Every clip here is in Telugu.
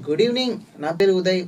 గుడ్ ఈవినింగ్ నా పేరు Uday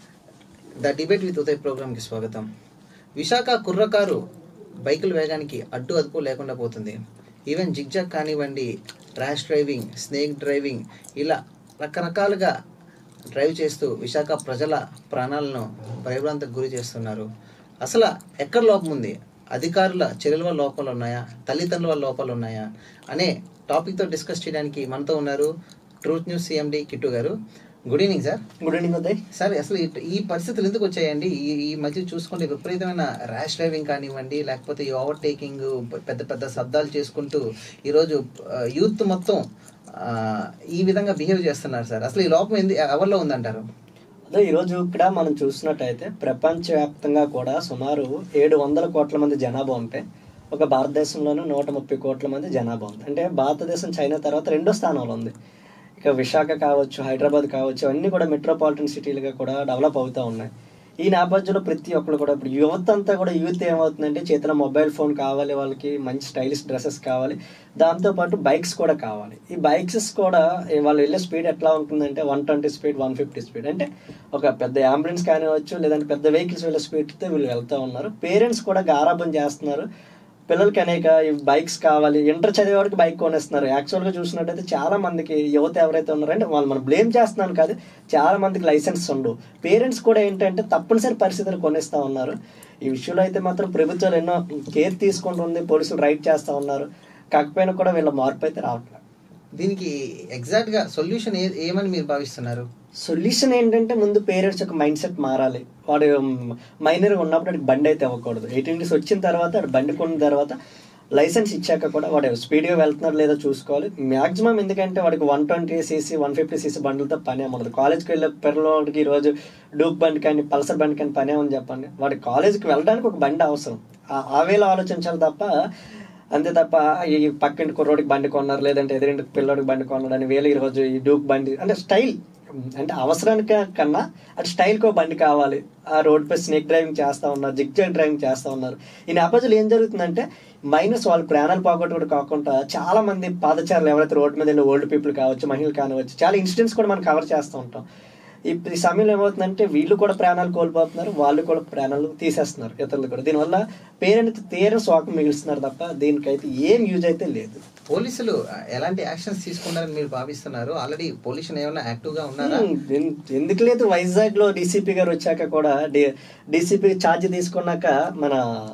the debate with Uday ప్రోగ్రామ్కి స్వాగతం విశాఖ కుర్రకారు బైకుల వేగానికి అడ్డు అదుపు లేకుండా పోతుంది ఈవెన్ జిగ్జాగ్ కానివ్వండి ర్యాష్ డ్రైవింగ్ స్నేక్ డ్రైవింగ్ ఇలా రకరకాలుగా డ్రైవ్ చేస్తూ విశాఖ ప్రజల ప్రాణాలను భయభ్రాంతకు గురి చేస్తున్నారు అసలు ఎక్కడ లోపం ఉంది అధికారుల చర్యల వల్ల లోపాలు ఉన్నాయా తల్లిదండ్రుల వల్ల లోపాలు ఉన్నాయా అనే టాపిక్తో డిస్కస్ చేయడానికి మనతో ఉన్నారు truth news CMD Kittu garu good evening sir good evening Uday sir అసలు ఈ- ఈ పరిస్థితులు ఎందుకు వచ్చాయండి ఈ ఈ మధ్య చూసుకుంటే విపరీతమైన ర్యాష్ డ్రైవింగ్ కానివ్వండి లేకపోతే ఈ ఓవర్టేకింగ్ పెద్ద పెద్ద శబ్దాలు చేసుకుంటూ ఈరోజు యూత్ మొత్తం ఆ, ఈ విధంగా బిహేవ్ చేస్తున్నారు సార్ అసలు ఈ లోపం ఎందు ఎవరిలో ఉందంటారు అదే ఈరోజు ఇక్కడ మనం చూసినట్టయితే ప్రపంచవ్యాప్తంగా కూడా సుమారు ఏడు వందల కోట్ల మంది జనాభా ఉంటే ఒక భారతదేశంలోనూ నూట ముప్పై కోట్ల మంది జనాభా ఉంది అంటే భారతదేశం చైనా తర్వాత రెండో స్థానంలో ఉంది ఇక విశాఖ కావచ్చు హైదరాబాద్ కావచ్చు అన్నీ కూడా మెట్రోపాలిటన్ సిటీలుగా కూడా డెవలప్ అవుతూ ఉన్నాయి ఈ నేపథ్యంలో ప్రతి ఒక్కరు కూడా ఇప్పుడు యువత అంతా కూడా యూత్ ఏమవుతుందంటే చేతిలో మొబైల్ ఫోన్ కావాలి వాళ్ళకి మంచి స్టైలిష్ డ్రెస్సెస్ కావాలి దాంతోపాటు బైక్స్ కూడా కావాలి ఈ బైక్స్ కూడా ఏ వాళ్ళు వెళ్ళే స్పీడ్ ఎట్లా ఉంటుందంటే one twenty speed one fifty speed అంటే ఒక పెద్ద అంబులెన్స్ కానివచ్చు లేదంటే పెద్ద వెహికల్స్ వెళ్ళే స్పీడ్తో వీళ్ళు వెళ్తూ ఉన్నారు పేరెంట్స్ కూడా గారాబం చేస్తున్నారు పిల్లలకి అనేక ఈ బైక్స్ కావాలి ఇంటర్ చదివేవాడికి బైక్ కొనేస్తున్నారు యాక్చువల్గా చూసినట్టయితే చాలా మందికి యువత ఎవరైతే ఉన్నారో అంటే వాళ్ళు మనం బ్లేమ్ చేస్తున్నాను కాదు చాలా మందికి లైసెన్స్ ఉండవు పేరెంట్స్ కూడా ఏంటంటే తప్పనిసరి పరిస్థితులు కొనిస్తూ ఉన్నారు ఈ విషయంలో అయితే మాత్రం ప్రభుత్వాలు ఎన్నో కేర్ తీసుకుంటుంది పోలీసులు రైడ్ చేస్తూ ఉన్నారు కాకపోయినా కూడా వీళ్ళ మార్పు అయితే రావట్లేదు దీనికి ఎగ్జాక్ట్ గా సొల్యూషన్ ఏమని మీరు భావిస్తున్నారు సొల్యూషన్ ఏంటంటే ముందు పేరెంట్స్ యొక్క మైండ్ సెట్ మారాలి వాడు మైనర్ ఉన్నప్పుడు వాడికి బండి అయితే అవ్వకూడదు ఎయిటీన్ ఇయర్స్ వచ్చిన తర్వాత వాడు బండి కొన్న తర్వాత లైసెన్స్ ఇచ్చాక కూడా వాడు స్పీడ్గా వెళ్తున్నాడు లేదో చూసుకోవాలి మాక్సిమం ఎందుకంటే వాడికి one twenty CC one fifty CC బండ్లతో పని ఉండదు కాలేజ్కి వెళ్ళే పిల్లలకి ఈరోజు డూక్ బండి కానీ పల్సర్ బండి కానీ పని ఏమని చెప్పండి వాడి కాలేజ్కి వెళ్ళడానికి ఒక బండి అవసరం ఆ- ఆ వేలో ఆలోచించాలి తప్ప అంతే తప్ప ఈ పక్కింటి కుర్రోడికి బండి కొన్నారు లేదంటే ఎదురింటి పిల్లోడికి బండి కొన్నాడు అని వేలు ఈరోజు ఈ డూక్ బండి అంటే స్టైల్ అంటే అవసరానికి కన్నా అటు స్టైల్కో బండి కావాలి ఆ రోడ్ పై స్నేక్ డ్రైవింగ్ చేస్తూ ఉన్నారు జిగ్ జాగ్ డ్రైవింగ్ చేస్తూ ఉన్నారు ఈ నేపథ్యంలో ఏం జరుగుతుందంటే మైనస్ వాళ్ళ ప్రాణాలు పోగొట్టుకోవడం కాకుండా చాలా మంది పాదచారులు ఎవరైతే రోడ్డు మీద వెళ్ళే ఓల్డ్ పీపుల్ కావచ్చు మహిళలు కానివచ్చు చాలా ఇన్సిడెంట్స్ కూడా మనం కవర్ చేస్తూ ఉంటాం ఈ ఈ సమయంలో ఏమవుతుందంటే వీళ్ళు కూడా ప్రాణాలు కోల్పోతున్నారు వాళ్ళు కూడా ప్రాణాలు తీసేస్తున్నారు ఇతరులు కూడా దీనివల్ల పేరెంట్ తీర శోకం మిగులుస్తున్నారు తప్ప దీనికైతే ఏం యూజ్ అయితే లేదు పోలీసులు ఎలాంటి యాక్షన్స్ తీసుకున్నారని మీరు భావిస్తున్నారు ఆల్రెడీ పోలీసులు ఏమైనా యాక్టివ్ గా ఉన్నారా ఉమ్, ఎన్- ఎందుకు లేదు వైజాగ్ లో డీసీపీ గారు వచ్చాక కూడా డీసీపీ ఛార్జ్ తీసుకున్నాక మన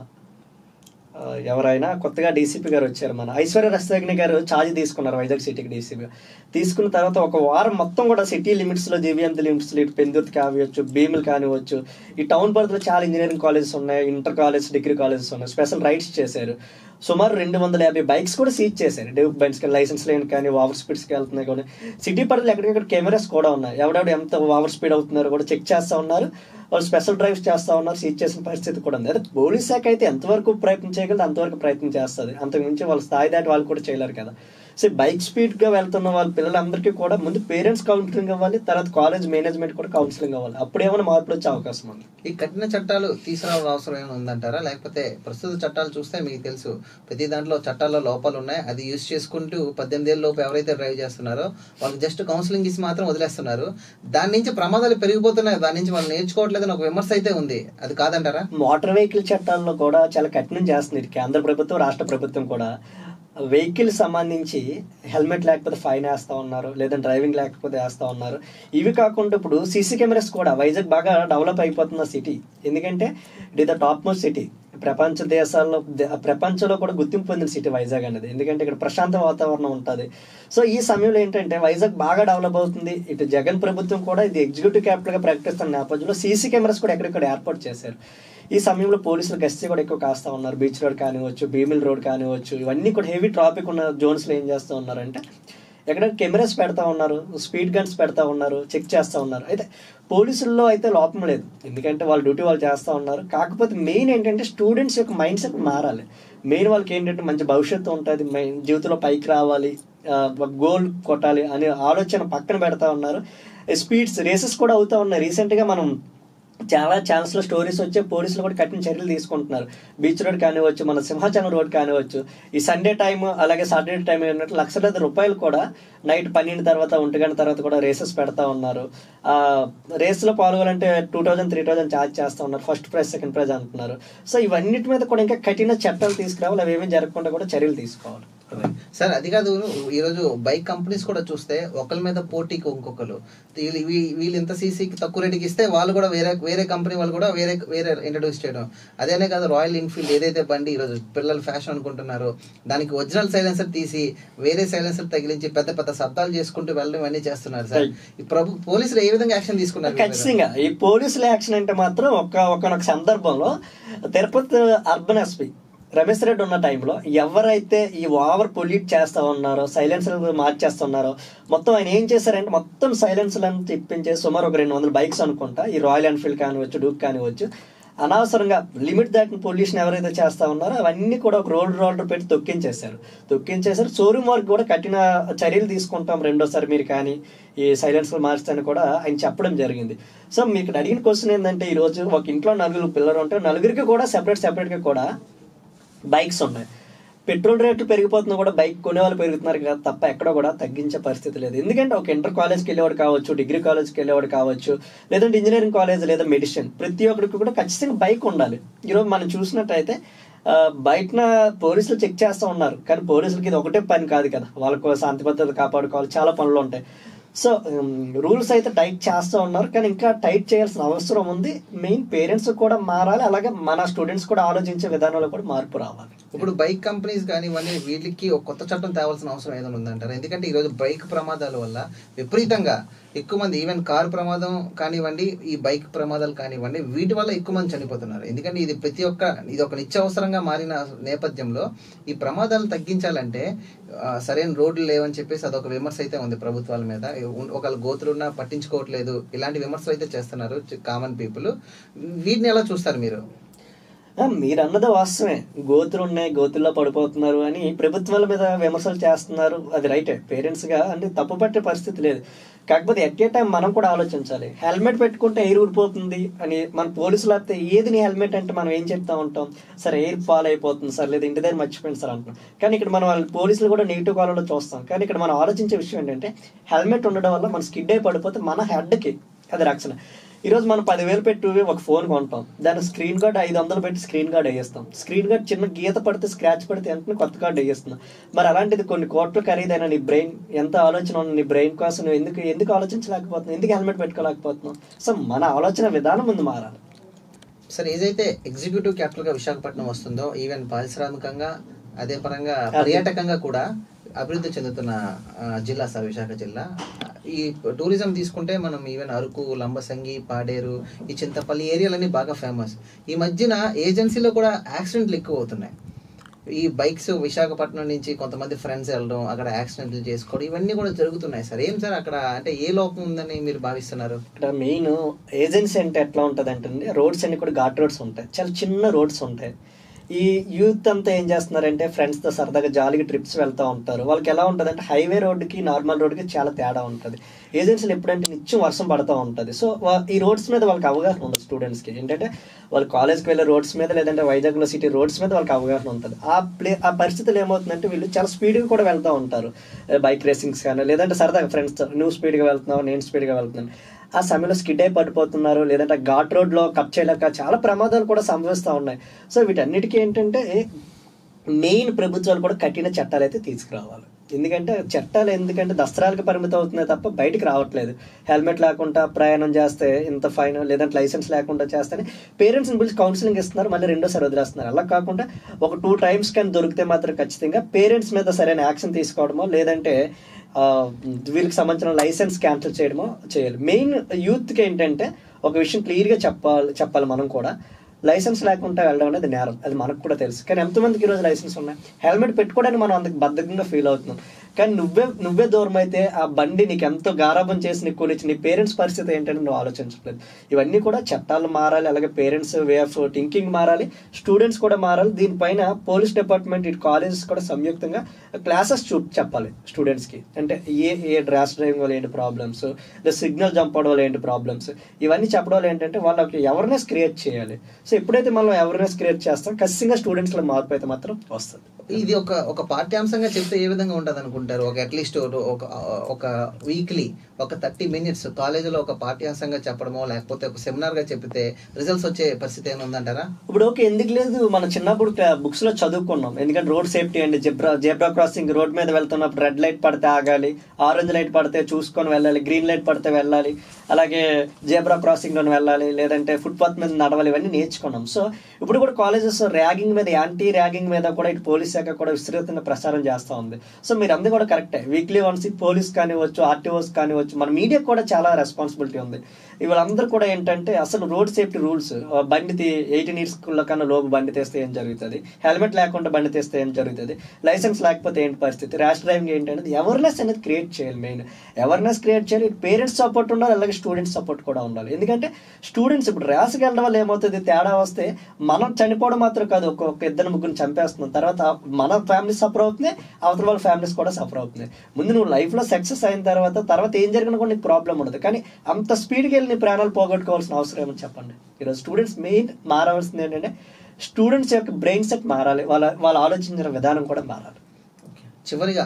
ఆ, ఎవరైనా కొత్తగా డీసీపీ గారు వచ్చారు మన ఐశ్వర్య రస్తగిని గారు ఛార్జ్ తీసుకున్నారు వైజాగ్ సిటీకి డీసీపీ తీసుకున్న తర్వాత ఒక వారం మొత్తం కూడా సిటీ లిమిట్స్ లో జీవీఎంత లిమిట్స్ లో ఇటు పెందుర్తి కావచ్చు భీములు కానివచ్చు ఈ టౌన్ పరిధిలో చాలా ఇంజనీరింగ్ కాలేజెస్ ఉన్నాయి ఇంటర్ కాలేజ్ డిగ్రీ కాలేజెస్ ఉన్నాయి స్పెషల్ రైడ్స్ చేశారు సుమారు రెండు వందల యాభై బైక్స్ కూడా సీజ్ చేశారు డెవక్ బైక్స్ కానీ లైసెన్స్ లేని కానీ ఓవర్ స్పీడ్స్కి వెళ్తున్నాయి కానీ సిటీ పరిధిలో ఎక్కడికక్కడ కెమెరాస్ కూడా ఉన్నాయి ఎవడెవడు ఎంత ఓవర్ స్పీడ్ అవుతున్నారో కూడా చెక్ చేస్తూ ఉన్నారు వాళ్ళు స్పెషల్ డ్రైవ్స్ చేస్తూ ఉన్నారు సీజ్ చేసిన పరిస్థితి కూడా ఉంది అదే పోలీస్ శాఖ అయితే ఎంతవరకు ప్రయత్నం చేయగలదు అంతవరకు ప్రయత్నం చేస్తుంది అంతకుమించి వాళ్ళ స్థాయి దాటి వాళ్ళు కూడా చేయలేరు కదా సో బైక్ స్పీడ్ గా వెళ్తున్న వాళ్ళ పిల్లలందరికీ కూడా ముందు పేరెంట్స్ కౌన్సిలింగ్ అవ్వాలి తర్వాత కాలేజ్ మేనేజ్మెంట్ కూడా కౌన్సిలింగ్ అవ్వాలి అప్పుడు ఏమైనా మార్పులు వచ్చే అవకాశం ఉంది ఈ కఠిన చట్టాలు తీసుకురావాల్సిన అవసరం ఏమైనా ఉందంటారా లేకపోతే ప్రస్తుత చట్టాలు చూస్తే మీకు తెలుసు ప్రతి దాంట్లో చట్టాల్లో లోపాలు ఉన్నాయి అది యూజ్ చేసుకుంటూ పద్దెనిమిది ఏళ్ళ లోపు ఎవరైతే డ్రైవ్ చేస్తున్నారో వాళ్ళకి జస్ట్ కౌన్సిలింగ్ ఇచ్చి మాత్రం వదిలేస్తున్నారు దాని నుంచి ప్రమాదాలు పెరిగిపోతున్నాయి దాని నుంచి వాళ్ళు నేర్చుకోవట్లేదని ఒక విమర్శ అయితే ఉంది అది కాదంటారా మోటార్ వెహికల్ చట్టాల్లో కూడా చాలా కఠినం చేస్తుంది ఇటు కేంద్ర ప్రభుత్వం రాష్ట్ర ప్రభుత్వం కూడా వెహికల్ సంబంధించి హెల్మెట్ లేకపోతే ఫైన్ వేస్తా ఉన్నారు లేదా డ్రైవింగ్ లేకపోతే వేస్తా ఉన్నారు ఇవి కాకుండా ఇప్పుడు సీసీ కెమెరాస్ కూడా వైజాగ్ బాగా డెవలప్ అయిపోతున్న సిటీ ఎందుకంటే it is the top most city ప్రపంచ దేశాల్లో ద- ప్రపంచంలో కూడా గుర్తింపు పొందిన సిటీ వైజాగ్ అనేది ఎందుకంటే ఇక్కడ ప్రశాంత వాతావరణం ఉంటుంది సో ఈ సమయంలో ఏంటంటే వైజాగ్ బాగా డెవలప్ అవుతుంది ఇటు జగన్ ప్రభుత్వం కూడా ఇది ఎగ్జిక్యూటివ్ క్యాపిటల్ గా ప్రకటిస్తున్న నేపథ్యంలో సీసీ కెమెరాస్ కూడా ఎక్కడెక్కడ ఏర్పాటు చేశారు ఈ సమయంలో పోలీసులు గస్తీ కూడా ఎక్కువ కాస్తా ఉన్నారు బీచ్ రోడ్ కానివచ్చు భీమిల్ రోడ్ కానివచ్చు ఇవన్నీ కూడా హెవీ ట్రాఫిక్ ఉన్న జోన్స్ లో ఏం చేస్తూ ఉన్నారంటే ఎక్కడ కెమెరాస్ పెడతా ఉన్నారు స్పీడ్ గన్స్ పెడతా ఉన్నారు చెక్ చేస్తూ ఉన్నారు అయితే పోలీసుల్లో అయితే లోపం లేదు ఎందుకంటే వాళ్ళ డ్యూటీ వాళ్ళు చేస్తూ ఉన్నారు కాకపోతే మెయిన్ ఏంటంటే స్టూడెంట్స్ యొక్క మైండ్ సెట్ మారాలి మెయిన్ వాళ్ళకి ఏంటంటే మంచి భవిష్యత్తు ఉంటుంది మై- జీవితంలో పైకి రావాలి గోల్ కొట్టాలి అనే ఆలోచన పక్కన పెడతా ఉన్నారు స్పీడ్స్ రేసెస్ కూడా అవుతా ఉన్నాయి రీసెంట్గా మనం చాలా ఛాన్స్ లో స్టోరీస్ వచ్చే పోలీసులు కూడా కఠిన చర్యలు తీసుకుంటున్నారు బీచ్ రోడ్ కానివచ్చు మన సింహాచలం రోడ్ కానివచ్చు ఈ సండే టైం అలాగే సాటర్డే టైం ఏంటంటే లక్షలాది రూపాయలు కూడా నైట్ పన్నెండు తర్వాత ఒంటి గంట తర్వాత కూడా రేసెస్ పెడతా ఉన్నారు ఆ రేస్ లో పాల్గొనాలంటే two thousand three thousand charge చేస్తా ఉన్నారు ఫస్ట్ ప్రైజ్ సెకండ్ ప్రైజ్ అంటున్నారు సో ఇవన్నిటి మీద కూడా ఇంకా కఠిన చట్టాలు తీసుకురావాలి అవి ఏమీ జరగకుండా కూడా చర్యలు తీసుకోవాలి సార్ అది కాదు ఈరోజు బైక్ కంపెనీస్ కూడా చూస్తే ఒకరి మీద పోటీకి ఇంకొకరు వీళ్ళు వీ- వీళ్ళు ఇంత సీసీకి తక్కువ రేటుకి ఇస్తే వాళ్ళు కూడా వేరే వేరే కంపెనీ వాళ్ళు కూడా వేరే వేరే ఇంట్రడ్యూస్ చేయడం అదేనే కాదు రాయల్ ఎన్ఫీల్డ్ ఏదైతే బండి ఈరోజు పిల్లలు ఫ్యాషన్ అనుకుంటున్నారో దానికి ఒరిజినల్ సైలెన్సర్ తీసి వేరే సైలెన్సర్ తగిలించి పెద్ద పెద్ద శబ్దాలు చేసుకుంటూ వెళ్ళడం ఇవన్నీ చేస్తున్నారు సార్ ఈ ప్రభు పోలీసులు ఏ విధంగా యాక్షన్ తీసుకున్నారు వీళ్ళ మీద? ఖచ్చితంగా ఈ పోలీసుల యాక్షన్ అంటే మాత్రం ఒక ఒకనొక సందర్భంలో తిరుపతి అర్బన్ ఎస్పీ రమేష్ రెడ్డి ఉన్న టైంలో ఎవరైతే ఈ ఓవర్ పొల్యూట్ చేస్తా ఉన్నారో సైలెన్సర్ మార్చేస్తున్నారో మొత్తం ఆయన ఏం చేశారంటే మొత్తం సైలెన్సర్లను తిప్పించేసి సుమారు ఒక రెండు వందల బైక్స్ అనుకుంటా ఈ రాయల్ ఎన్ఫీల్డ్ కానివచ్చు డూక్ కానివచ్చు అనవసరంగా లిమిట్ దాటిన పొల్యూషన్ ఎవరైతే చేస్తా ఉన్నారో అవన్నీ కూడా ఒక రోడ్ రోడ్డు పెట్టి తొక్కించేశారు తొక్కించేశారు షోరూమ్ వారికి కూడా కఠిన చర్యలు తీసుకుంటాం రెండోసారి మీరు కానీ ఈ సైలెన్సర్ మార్చుతాను కూడా ఆయన చెప్పడం జరిగింది సో మీకు ఇక్కడ అడిగిన క్వశ్చన్ ఏంటంటే ఈ రోజు ఒక ఇంట్లో నలుగురు పిల్లలు ఉంటే నలుగురికి కూడా సెపరేట్ సెపరేట్గా కూడా బైక్స్ ఉన్నాయి పెట్రోల్ రేట్లు పెరిగిపోతున్నా కూడా బైక్ కొనేవాళ్ళు పెరుగుతున్నారు కదా తప్ప ఎక్కడ కూడా తగ్గించే పరిస్థితి లేదు ఎందుకంటే ఒక ఇంటర్ కాలేజ్కి వెళ్ళేవాడు కావచ్చు డిగ్రీ కాలేజ్కి వెళ్ళేవాడు కావచ్చు లేదంటే ఇంజనీరింగ్ కాలేజ్ లేదా మెడిసిన్ ప్రతి ఒక్కరికి కూడా ఖచ్చితంగా బైక్ ఉండాలి ఈరోజు మనం చూసినట్టయితే ఆ, బయటన పోలీసులు చెక్ చేస్తూ ఉన్నారు కానీ పోలీసులకి ఇది ఒకటే పని కాదు కదా వాళ్ళకు శాంతి భద్రత కాపాడుకోవాలి చాలా పనులు ఉంటాయి సో రూల్స్ అయితే టైట్ చేస్తూ ఉన్నారు కానీ ఇంకా టైట్ చేయాల్సిన అవసరం ఉంది మెయిన్ పేరెంట్స్ కూడా మారాలి అలాగే మన స్టూడెంట్స్ కూడా ఆలోచించే విధానంలో కూడా మార్పు రావాలి ఇప్పుడు బైక్ కంపెనీస్ కానివ్వండి వీటికి ఒక కొత్త చట్టం తేవాల్సిన అవసరం ఏదైనా ఉందంటారు ఎందుకంటే ఈరోజు బైక్ ప్రమాదాల వల్ల విపరీతంగా ఎక్కువ మంది ఈవెన్ కారు ప్రమాదం కానివ్వండి ఈ బైక్ ప్రమాదాలు కానివ్వండి వీటి వల్ల ఎక్కువ మంది చనిపోతున్నారు ఎందుకంటే ఇది ప్రతి ఒక్క ఇది ఒక నిత్యావసరంగా మారిన నేపథ్యంలో ఈ ప్రమాదాలు తగ్గించాలంటే ఆ, సరైన రోడ్లు లేవని చెప్పేసి అదొక విమర్శ అయితే ఉంది ప్రభుత్వాల మీద ఒకళ్ళు గోతులున్నా పట్టించుకోవట్లేదు ఇలాంటి విమర్శలు అయితే చేస్తున్నారు కామన్ పీపుల్ వీటిని ఎలా చూస్తారు మీరు ఆ, మీరు అన్నది వాస్తవమే గోతులు ఉన్నాయి గోతుల్లో పడిపోతున్నారు అని ప్రభుత్వాల మీద విమర్శలు చేస్తున్నారు అది రైటే పేరెంట్స్ గా అంటే తప్పు పట్టే పరిస్థితి లేదు కాకపోతే ఎట్ ఏ టైం మనం కూడా ఆలోచించాలి హెల్మెట్ పెట్టుకుంటే ఎయిర్ ఊడిపోతుంది అని మన పోలీసులు అయితే ఏది నీ హెల్మెట్ అంటే మనం ఏం చెప్తా ఉంటాం సరే ఎయిర్ ఫాల్ అయిపోతుంది సార్ లేదా ఇంటి దగ్గర మర్చిపోయింది సార్ అంటున్నాం కానీ ఇక్కడ మనం వాళ్ళ పోలీసులు కూడా నెగిటివ్ కాలంలో చూస్తాం కానీ ఇక్కడ మనం ఆలోచించే విషయం ఏంటంటే హెల్మెట్ ఉండడం వల్ల మన స్కిడ్ అయి పడిపోతే మన హెడ్కి అది రక్షణ ఈరోజు మనం పదివేలు పెట్టి ఒక ఫోన్ కొంటాం దాని స్క్రీన్ గార్డ్ ఐదు వందలు పెట్టి స్క్రీన్ గార్డ్ వేస్తాం స్క్రీన్ గార్డ్ చిన్న గీత పడితే స్క్రాచ్ పడితే వెంటనే కొత్త కార్డు వేస్తున్నాం మరి అలాంటిది కొన్ని కోట్లు ఖరీదైన నీ బ్రెయిన్ ఎంత ఆలోచన ఉంది నీ బ్రెయిన్ కోసం నువ్వు ఎందుకు ఎందుకు ఆలోచించలేకపోతున్నావు ఎందుకు హెల్మెట్ పెట్టుకోలేకపోతున్నావు సో మన ఆలోచన విధానం ముందు మారాలి సార్ ఏదైతే ఎగ్జిక్యూటివ్ క్యాపిటల్ గా విశాఖపట్నం వస్తుందో ఈవెన్ పారిశ్రామికంగా అదే పరంగా పర్యాటకంగా కూడా అభివృద్ధి చెందుతున్న ఆ, జిల్లా సార్ విశాఖ జిల్లా ఈ టూరిజం తీసుకుంటే మనం ఈవెన్ అరకు లంబసంగి పాడేరు ఈ చింతపల్లి ఏరియాలన్నీ బాగా ఫేమస్ ఈ మధ్యన ఏజెన్సీలో కూడా యాక్సిడెంట్లు ఎక్కువ అవుతున్నాయి ఈ బైక్స్ విశాఖపట్నం నుంచి కొంతమంది ఫ్రెండ్స్ వెళ్ళడం అక్కడ యాక్సిడెంట్లు చేసుకోవడం ఇవన్నీ కూడా జరుగుతున్నాయి సార్ ఏం సార్ అక్కడ అంటే ఏ లోపం ఉందని మీరు భావిస్తున్నారు ఇక్కడ మెయిన్ ఏజెన్సీ అంటే ఎట్లా ఉంటుంది అంటే రోడ్స్ అన్ని కూడా ఘాట్ రోడ్స్ ఉంటాయి చాలా చిన్న రోడ్స్ ఉంటాయి ఈ యూత్ అంతా ఏం చేస్తున్నారంటే ఫ్రెండ్స్తో సరదాగా జాలీగా ట్రిప్స్ వెళ్తూ ఉంటారు వాళ్ళకి ఎలా ఉంటుంది అంటే హైవే రోడ్డుకి నార్మల్ రోడ్డుకి చాలా తేడా ఉంటుంది ఏజెన్సీలు ఎప్పుడంటే నిత్యం వర్షం పడుతూ ఉంటుంది సో ఈ రోడ్స్ మీద వాళ్ళకి అవగాహన ఉండదు స్టూడెంట్స్కి ఏంటంటే వాళ్ళు కాలేజ్కి వెళ్ళే రోడ్స్ మీద లేదంటే వైజాగ్లో సిటీ రోడ్స్ మీద వాళ్ళకి అవగాహన ఉంటుంది ఆ ప్లే ఆ పరిస్థితులు ఏమవుతుందంటే వీళ్ళు చాలా స్పీడ్గా కూడా వెళ్తూ ఉంటారు బైక్ రేసింగ్స్ కానీ లేదంటే సరదాగా ఫ్రెండ్స్తో నువ్వు స్పీడ్గా వెళ్తున్నావు నేను స్పీడ్గా వెళ్తున్నాను ఆ సమయంలో స్కిడ్ అయి పడిపోతున్నారు లేదంటే ఘాట్ రోడ్లో కట్ చేయలేక చాలా ప్రమాదాలు కూడా సంభవిస్తూ ఉన్నాయి సో వీటన్నిటికీ ఏంటంటే మెయిన్ ప్రభుత్వాలు కూడా కఠిన చట్టాలు అయితే తీసుకురావాలి ఎందుకంటే చట్టాలు ఎందుకంటే దసరాలకు పరిమితం అవుతున్నాయి తప్ప బయటికి రావట్లేదు హెల్మెట్ లేకుండా ప్రయాణం చేస్తే ఇంత ఫైన్ లేదంటే లైసెన్స్ లేకుండా చేస్తేనే పేరెంట్స్ని పిలిచి కౌన్సిలింగ్ ఇస్తున్నారు మళ్ళీ రెండోసారి వదిలేస్తున్నారు అలా కాకుండా ఒక టూ టైమ్స్ కానీ దొరికితే మాత్రం ఖచ్చితంగా పేరెంట్స్ మీద సరైన యాక్షన్ తీసుకోవడమో లేదంటే ఆ, వీళ్ళకి సంబంధించిన లైసెన్స్ క్యాన్సిల్ చేయడమో చేయాలి మెయిన్ యూత్కి ఏంటంటే ఒక విషయం క్లియర్గా చెప్పాలి చెప్పాలి మనం కూడా లైసెన్స్ లేకుండా వెళ్ళడం అనేది నేరం అది మనకు కూడా తెలుసు కానీ ఎంతమందికి ఈరోజు లైసెన్స్ ఉన్నాయి హెల్మెట్ పెట్టుకోవడానికి మనం అంత బద్ధకంగా ఫీల్ అవుతున్నాం కానీ నువ్వే నువ్వే దూరం అయితే ఆ బండి నీకు ఎంతో గారాబం చేసి నీకు కొనిచ్చి నీ పేరెంట్స్ పరిస్థితి ఏంటని నువ్వు ఆలోచించట్లేదు ఇవన్నీ కూడా చట్టాలు మారాలి అలాగే పేరెంట్స్ వే ఆఫ్ థింకింగ్ మారాలి స్టూడెంట్స్ కూడా మారాలి దీనిపైన పోలీస్ డిపార్ట్మెంట్ ఇటు కాలేజెస్ కూడా సంయుక్తంగా క్లాసెస్ చూ చెప్పాలి స్టూడెంట్స్కి అంటే ఏ ఏ డ్రాస్ డ్రైవింగ్ వల్ల ఏంటి ప్రాబ్లమ్స్ లేదా సిగ్నల్ జంప్ అవడం వల్ల ఏంటి ప్రాబ్లమ్స్ ఇవన్నీ చెప్పడం వల్ల ఏంటంటే వాళ్ళకి అవేర్నెస్ క్రియేట్ చేయాలి సో ఎప్పుడైతే మనం అవేర్నెస్ క్రియేట్ చేస్తాం ఖచ్చితంగా స్టూడెంట్స్లో మార్పు అయితే మాత్రం వస్తుంది ఇది ఒక ఒక పాఠ్యాంశంగా చెప్తే ఏ విధంగా ఉంటుంది అనుకుంటారు ఒక అట్లీస్ట్ ఒక ఒక వీక్లీ ఒక థర్టీ మినిట్స్ కాలేజీలో ఒక పాఠ్యాంశంగా చెప్పడమో లేకపోతే ఒక సెమినార్ గా చెప్తే రిజల్ట్స్ వచ్చే పరిస్థితి ఏమైనా ఉందంటారా ఇప్పుడు ఓకే ఎందుకు లేదు మనం చిన్నప్పుడు బుక్స్ లో చదువుకున్నాం ఎందుకంటే రోడ్ సేఫ్టీ అండి జెబ్రా జెబ్రా క్రాసింగ్ రోడ్ మీద వెళ్తున్నప్పుడు రెడ్ లైట్ పడితే ఆగాలి ఆరెంజ్ లైట్ పడితే చూసుకొని వెళ్ళాలి గ్రీన్ లైట్ పడితే వెళ్ళాలి అలాగే జేబ్రా క్రాసింగ్ లో వెళ్ళాలి లేదంటే ఫుట్పాత్ మీద నడవాలి ఇవన్నీ నేర్చుకున్నాం సో ఇప్పుడు కూడా కాలేజెస్ ర్యాగింగ్ మీద యాంటీ ర్యాగింగ్ మీద కూడా ఇటు పోలీస్ శాఖ కూడా విస్తృతంగా ప్రచారం చేస్తూ ఉంది సో మీరు అందరూ కూడా కరెక్టే వీక్లీ వన్స్ పోలీస్ కానివచ్చు ఆర్టీఓస్ కానివచ్చు మన మీడియా కూడా చాలా రెస్పాన్సిబిలిటీ ఉంది వీళ్ళందరూ కూడా ఏంటంటే అసలు రోడ్ సేఫ్టీ రూల్స్ బండి ఎయిటీన్ ఇయర్స్ కన్నా లోపు బండి తెస్తే ఏం జరుగుతుంది హెల్మెట్ లేకుండా బండి తెస్తే ఏం జరుగుతుంది లైసెన్స్ లేకపోతే ఏంటి పరిస్థితి ర్యాష్ డ్రైవింగ్ ఏంటనేది అవేర్నెస్ అనేది క్రియేట్ చేయాలి మెయిన్ అవేర్నెస్ క్రియేట్ చేయాలి పేరెంట్స్ సపోర్ట్ ఉండాలి అలాగే స్టూడెంట్స్ సపోర్ట్ కూడా ఉండాలి ఎందుకంటే స్టూడెంట్స్ ఇప్పుడు ర్యాష్కి వెళ్ళడం వల్ల ఏమవుతుంది తేడా వస్తే మనం చనిపోవడం మాత్రం కాదు ఒక ఒక ఇద్దరు ముగ్గురు చంపేస్తున్నాం తర్వాత మన ఫ్యామిలీ సఫర్ అవుతుంది అవతల వాళ్ళ ఫ్యామిలీస్ కూడా సఫర్ అవుతుంది ముందు నువ్వు లైఫ్లో సక్సెస్ అయిన తర్వాత తర్వాత ఏం జరిగినా కూడా నీకు ప్రాబ్లం ఉండదు కానీ అంత స్పీడ్కి వెళ్ళి నీ ప్రాణాలు పోగొట్టుకోవాల్సిన అవసరం ఏమని చెప్పండి ఈరోజు స్టూడెంట్స్ మెయిన్ మారవలసింది ఏంటంటే స్టూడెంట్స్ యొక్క బ్రెయిన్ సెట్ మారాలి వాళ్ళ వాళ్ళు ఆలోచించిన విధానం కూడా మారాలి చివరిగా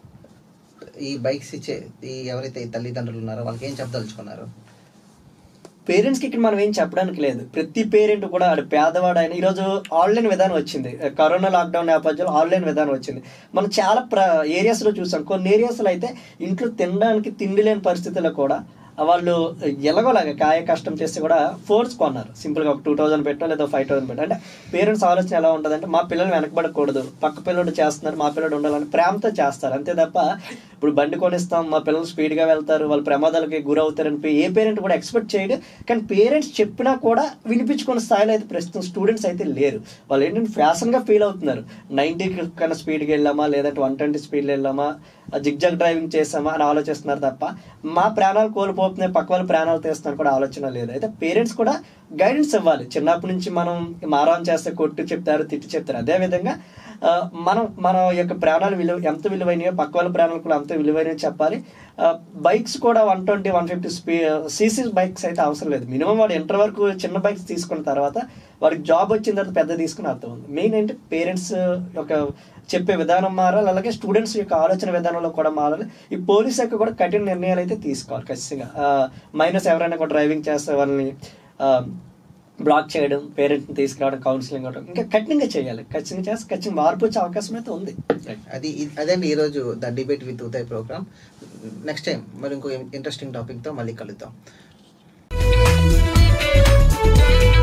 ఈ బైక్స్ ఇచ్చే ఈ ఎవరైతే ఈ తల్లిదండ్రులు ఉన్నారో వాళ్ళకి ఏం చెప్పదలుచుకున్నారు పేరెంట్స్కి ఇక్కడ మనం ఏం చెప్పడానికి లేదు ప్రతి పేరెంట్ కూడా ఆడు పేదవాడు అయినా ఈరోజు ఆన్లైన్ విధానం వచ్చింది కరోనా లాక్డౌన్ నేపథ్యంలో ఆన్లైన్ విధానం వచ్చింది మనం చాలా ప్ర ఏరియాస్లో చూసాం కొన్ని ఏరియాస్లో అయితే ఇంట్లో తినడానికి తిండి లేని పరిస్థితుల్లో కూడా వాళ్ళు ఎలాగోలాగా కాయ కష్టం చేస్తే కూడా ఫోన్స్ కొన్నారు సింపుల్గా ఒక టూ థౌసండ్ పెట్టో లేదా ఫైవ్ థౌసండ్ పెట్టో అంటే పేరెంట్స్ ఆలోచన ఎలా ఉంటుందంటే మా పిల్లలు వెనకబడకూడదు పక్క పిల్లడు చేస్తున్నారు మా పిల్లడు ఉండాలని ప్రేమతో చేస్తారు అంతే తప్ప ఇప్పుడు బండి కొనిస్తాం మా పిల్లలు స్పీడ్గా వెళ్తారు వాళ్ళు ప్రమాదాలకి గురవుతారని ఏ పేరెంట్ కూడా ఎక్స్పెక్ట్ చేయడు కానీ పేరెంట్స్ చెప్పినా కూడా వినిపించుకున్న స్థాయిలో అయితే ప్రస్తుతం స్టూడెంట్స్ అయితే లేరు వాళ్ళు ఏంటంటే ఫ్యాషన్గా ఫీల్ అవుతున్నారు నైంటీ కన్నా స్పీడ్కి వెళ్ళామా లేదంటే వన్ ట్వంటీ స్పీడ్లో వెళ్ళామా జిగ్జాగ్ డ్రైవింగ్ చేసామా అని ఆలోచిస్తున్నారు తప్ప మా ప్రాణాలు కోల్పోతున్నాయి పక్క వాళ్ళ ప్రాణాలు తీస్తున్నారు కూడా ఆలోచన లేదు అయితే పేరెంట్స్ కూడా గైడెన్స్ ఇవ్వాలి చిన్నప్పటి నుంచి మనం మారం చేస్తే కొట్టు చెప్తారు తిట్టి చెప్తారు అదేవిధంగా ఆ, మనం మన యొక్క ప్రాణాలు విలువ ఎంత విలువైనయో పక్క వాళ్ళ ప్రాణాలు కూడా అంత విలువైనవి చెప్పాలి బైక్స్ కూడా వన్ ట్వంటీ వన్ ఫిఫ్టీ స్పీ సీసీ బైక్స్ అయితే అవసరం లేదు మినిమం వాడు ఇంటర్ వరకు చిన్న బైక్స్ తీసుకున్న తర్వాత వాడికి జాబ్ వచ్చిన తర్వాత పెద్ద తీసుకుని అర్థం ఉంది మెయిన్ ఏంటి పేరెంట్స్ యొక్క చెప్పే విధానం మారాలి అలాగే స్టూడెంట్స్ యొక్క ఆలోచన విధానంలో కూడా మారాలి ఈ పోలీస్ యొక్క కూడా కఠిన నిర్ణయాలు అయితే తీసుకోవాలి ఖచ్చితంగా మైనస్ ఎవరైనా కూడా డ్రైవింగ్ చేస్తే వాళ్ళని ఆ, బ్లాక్ చేయడం పేరెంట్ని తీసుకురావడం కౌన్సిలింగ్ అవ్వడం ఇంకా కఠినంగా చేయాలి ఖచ్చితంగా చేస్తే ఖచ్చితంగా మార్పు వచ్చే అవకాశం అయితే ఉంది అది ఇది- అదండి ఈరోజు the debate with Uday program next time మరి ఇంకో ఇంట్రెస్టింగ్ టాపిక్తో మళ్ళీ కలుద్దాం